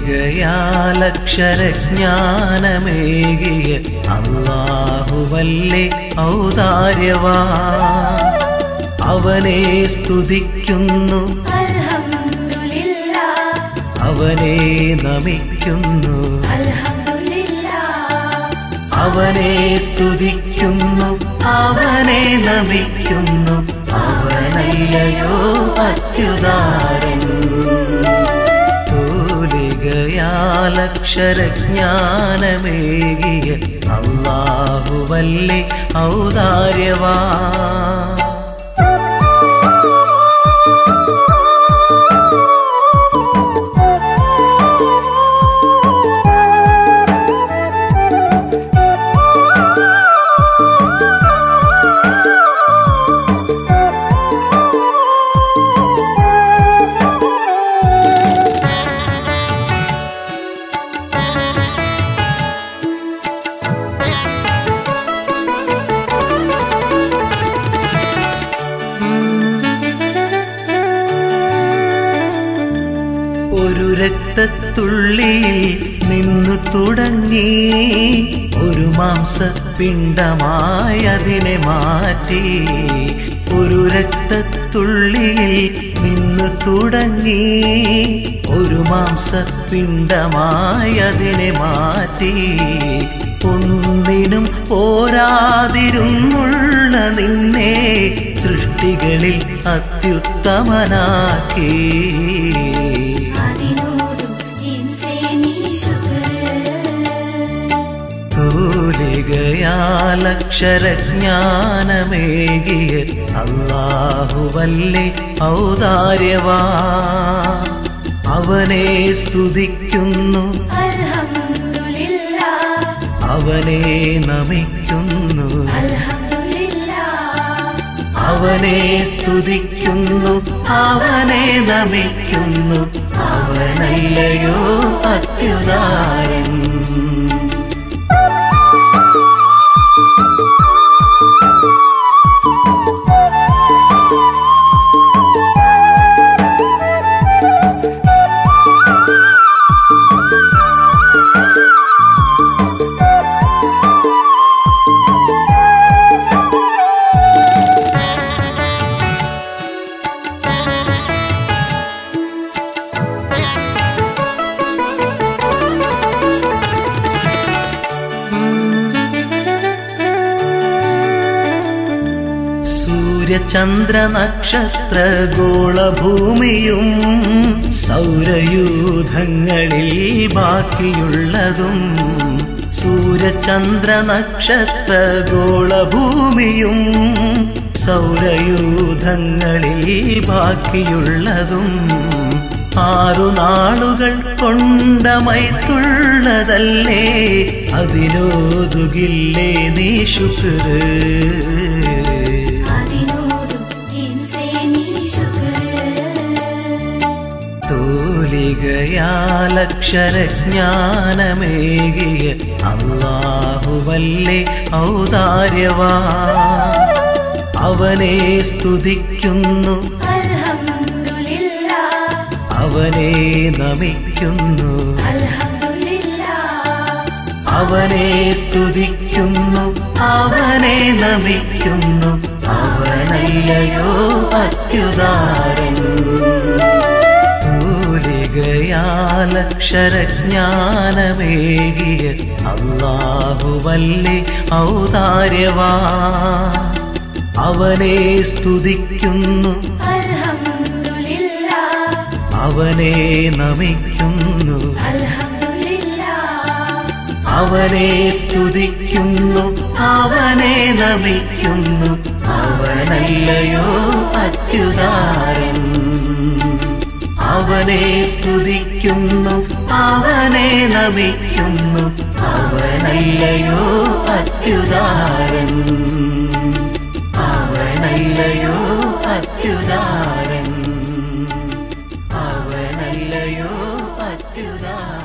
തൂലികയാലക്ഷരജ്ഞാനമേകിയ അള്ളാഹുവല്ലേ ഔദാര്യവാ അവനെ സ്തുതിക്കുന്നു അൽഹംദുലില്ലാ അവനെ നമിക്കുന്നു അൽഹംദുലില്ലാ അവനെ സ്തുതിക്കുന്നു അവനെ നമിക്കുന്നു അവനല്ലയോ അത്യുദാരൻ തൂലികയാലക്ഷരജ്ഞാനമേകിയ അള്ളാഹുവല്ലേ ഔദാര്യവാ ഒരു രക്തത്തുള്ളിയിൽ നിന്നു തുടങ്ങി ഒരു മാംസപിണ്ഡമായി അതിനെ മാറ്റി ഒരു രക്തത്തുള്ളിയിൽ നിന്നു തുടങ്ങി ഒരു മാംസപിണ്ഡമായി അതിനെ മാറ്റി ഒന്നിനും പോരാതിരുന്നുള്ള നിന്നെ സൃഷ്ടികളിൽ അത്യുത്തമനാക്കി അതിനോടു ഇൻസേ നീ ശുക്ർ തൂലികയാലക്ഷരജ്ഞാനമേകിയ അള്ളാഹുവല്ലേ ഔദാര്യവാ അവനെ സ്തുതിക്കുന്നു അൽഹംദുലില്ലാ അവനെ നമിക്കുന്നു അൽഹംദുലില്ലാ അവനെ സ്തുതിക്കുന്നു അവനെ നമിക്കുന്നു അവനല്ലയോ അത്യുദാരൻ സൂര്യചന്ദ്ര നക്ഷത്ര ഗോളഭൂമിയും സൗരയൂഥങ്ങളിൽ ബാക്കിയുള്ളതും സൂര്യചന്ദ്ര നക്ഷത്ര ഗോളഭൂമിയും സൗരയൂഥങ്ങളിൽ ബാക്കിയുള്ളതും ആറു നാളുകൾ കൊണ്ടമൈത്തുള്ളതല്ലേ അതിനോതുകില്ലേ നീ ശുക്ര് അതിനോടു ഇൻസേ നീ ശുക്ർ തൂലികയാലക്ഷരജ്ഞാനമേകിയ അള്ളാഹുവല്ലേ ഔദാര്യവാ അവനെ സ്തുതിക്കുന്നു അൽഹംദുലില്ലാ അവനെ നമിക്കുന്നു അൽഹംദുലില്ലാ അവനെ സ്തുതിക്കുന്നു അവനെ നമിക്കുന്നു അവനല്ലയോ അത്യുദാരൻ തൂലികയാലക്ഷരജ്ഞാനമേകിയ അള്ളാഹുവല്ലേ ഔദാര്യവാ അവനെ സ്തുതിക്കുന്നു അൽഹംദുലില്ലാ അവനെ നമിക്കുന്നു അൽഹംദുലില്ലാ അവനെ സ്തുതിക്കുന്നു അവനെ നമിക്കുന്നു അവനല്ലയോ അത്യുദാരൻ അവനെ സ്തുതിക്കുന്നു അവനെ നമിക്കുന്നു അവനല്ലയോ അത്യുദാരൻ അവനല്ലയോ അത്യുദാരൻ അവനല്ലയോ അത്യുദാരൻ